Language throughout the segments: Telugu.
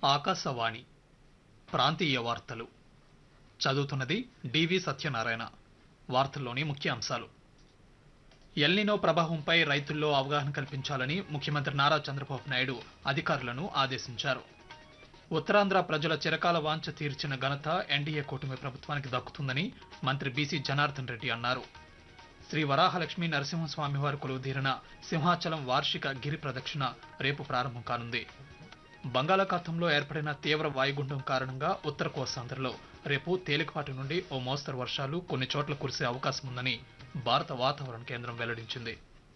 ఆకాశవాణి ప్రాంతీయ వార్తలు చదువుతున్నది డివి సత్యనారాయణ వార్తల్లోని ముఖ్య అంశాలు ఎల్నినో ప్రభావంపై రైతుల్లో అవగాహన కల్పించాలని ముఖ్యమంత్రి నారా చంద్రబాబు నాయుడు అధికారులను ఆదేశించారు ఉత్తరాంధ్ర ప్రజల చిరకాల వాంఛ తీర్చిన ఘనత ఎన్డీఏ కూటమి ప్రభుత్వానికి దక్కుతుందని మంత్రి బీసీ జనార్దన్ రెడ్డి అన్నారు శ్రీ వరాహలక్ష్మి నరసింహస్వామి వారి కొలువుదీరిన సింహాచలం వార్షిక గిరి ప్రదక్షిణ రేపు ప్రారంభం కానుంది బంగాళాఖాతంలో ఏర్పడిన తీవ్ర వాయుగుండం కారణంగా ఉత్తర కోస్తాంధ్రలో రేపు తేలికపాటి నుండి ఓ మోస్తరు వర్షాలు కొన్ని చోట్ల కురిసే అవకాశం ఉందని భారత వాతావరణ కేంద్రం వెల్లడించింది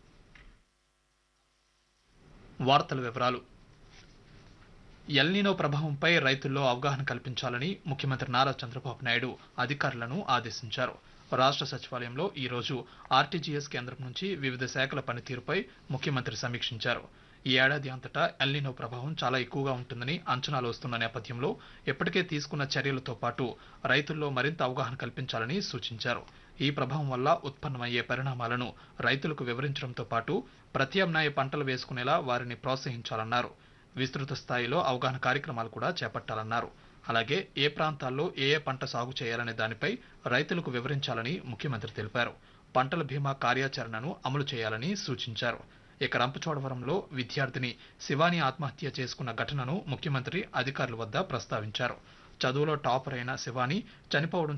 వార్తల వివరాలు ఎల్నినో ప్రభావంపై రైతుల్లో అవగాహన కల్పించాలని ముఖ్యమంత్రి నారా చంద్రబాబు నాయుడు అధికారులను ఆదేశించారు రాష్ట్ర సచివాలయంలో ఈ రోజు ఆర్టీజీఎస్ కేంద్రం నుంచి వివిధ శాఖల పనితీరుపై ముఖ్యమంత్రి సమీక్షించారు ఈ ఏడాది అంతటా ఎల్నినో ప్రభావం చాలా ఎక్కువగా ఉంటుందని అంచనాలు వస్తున్న నేపథ్యంలో ఇప్పటికే తీసుకున్న చర్యలతో పాటు రైతుల్లో మరింత అవగాహన కల్పించాలని సూచించారు ఈ ప్రభావం వల్ల ఉత్పన్నమయ్యే పరిణామాలను రైతులకు వివరించడంతో పాటు ప్రత్యామ్నాయ పంటలు వేసుకునేలా వారిని ప్రోత్సహించాలన్నారు విస్తృత స్థాయిలో అవగాహన కార్యక్రమాలు కూడా చేపట్టాలన్నారు అలాగే ఏ ప్రాంతాల్లో ఏ ఏ పంట సాగు చేయాలనే దానిపై రైతులకు వివరించాలని ముఖ్యమంత్రి తెలిపారు పంటల బీమా కార్యాచరణను అమలు చేయాలని సూచించారు ఇక రంపచోడవరంలో విద్యార్థిని శివాని ఆత్మహత్య చేసుకున్న ఘటనను ముఖ్యమంత్రి అధికారుల వద్ద ప్రస్తావించారు చదువులో టాపర్ అయిన శివాని చనిపోవడం